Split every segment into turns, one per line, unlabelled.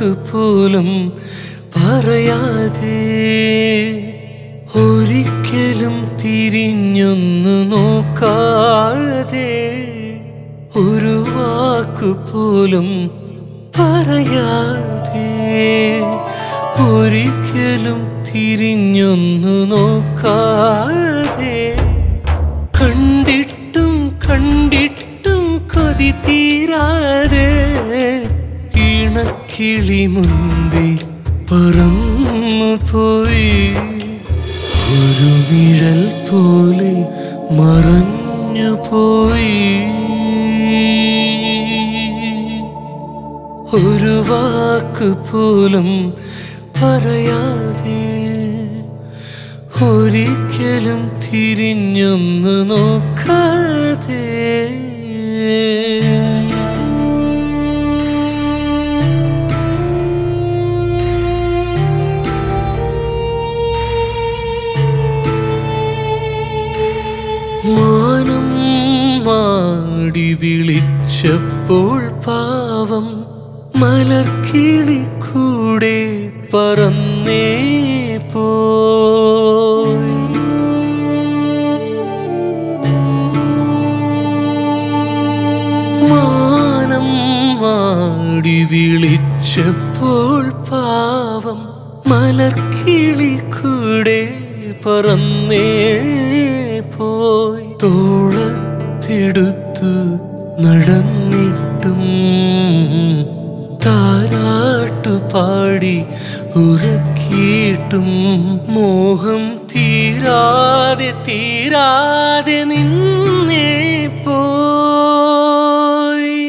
വാക്ക് പോലും പറയാതെ ഒരിക്കലും തിരിഞ്ഞൊന്നു നോക്കാതെ ഒരു വാക്ക് പോലും പറയാതെ ഒരിക്കലും തിരിഞ്ഞൊന്നു നോക്കാതെ കണ്ടിട്ടും കണ്ടിട്ടും കൊതി തീരാതെ ഇണക്കിളി മുൻപേ പറന്നു പോയി ഒരു നിഴൽ പോലെ മറഞ്ഞു പോയി ഒരു വാക്ക് പോലും പറയാതെ ഒരിക്കലും തിരിഞ്ഞൊന്നു നോക്കാതെ മാനം മാടി വിളിച്ചപ്പോൾ പാവം മലർക്കിളി കൂടെ പറന്നേ പോയി മാനം മാടി വിളിച്ചപ്പോൾ പാവം മലർക്കിളി കൂടെ പറന്നേ പോയി തോളത്തെടുത്തു നടന്നിട്ടും താരാട്ടു പാടി ഉറക്കിയിട്ടും മോഹം തീരാതെ തീരാതെ നിന്നേ പോയി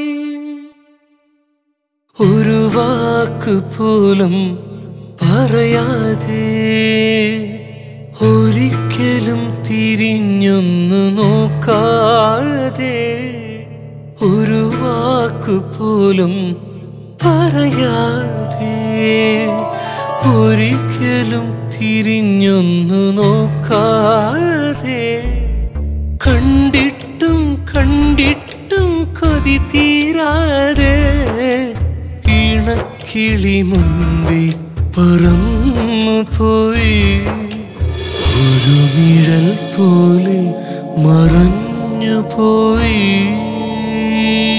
ഒരു വാക്ക് പോലും പറയാതെ ഒരിക്കലും തിരിഞ്ഞൊന്നു നോക്കാതെ ഒരു വാക്ക് പോലും പറയാതെ ഒരിക്കലും തിരിഞ്ഞൊന്നു നോക്കാതെ കണ്ടിട്ടും കണ്ടിട്ടും കൊതി തീരാതെ ഇണക്കിളി മുൻപേ പറന്നു പോയി ഒരു നിഴൽ പോലെ മറഞ്ഞു പോയി